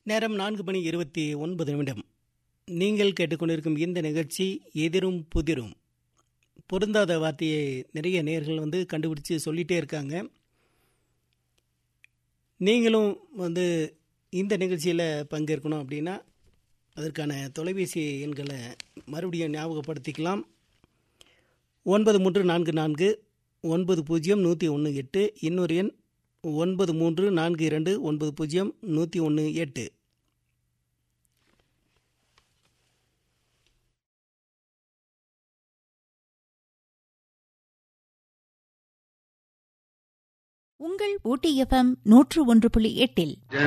நேரம் நான்கு மணி இருபத்தி ஒன்பது நிமிடம் நீங்கள் கேட்டுக்கொண்டிருக்கும் இந்த நிகழ்ச்சி எதிரும் புதிரும் பொருந்தாத வார்த்தையை நிறைய நேர்கள் வந்து கண்டுபிடிச்சு சொல்லிகிட்டே இருக்காங்க நீங்களும் வந்து இந்த நிகழ்ச்சியில் பங்கேற்கணும் அப்படின்னா அதற்கான தொலைபேசி எண்களை மறுபடியும் ஞாபகப்படுத்திக்கலாம் ஒன்பது மூன்று நான்கு நான்கு ஒன்பது பூஜ்ஜியம் நூற்றி ஒன்று எட்டு இன்னொரு எண் ஒன்பது மூன்று நான்கு இரண்டு ஒன்பது பூஜ்ஜியம் நூற்றி ஒன்று எட்டு உங்கள் ஊட்டி எஃப்எம் நூற்று ஒன்று புள்ளி எட்டில்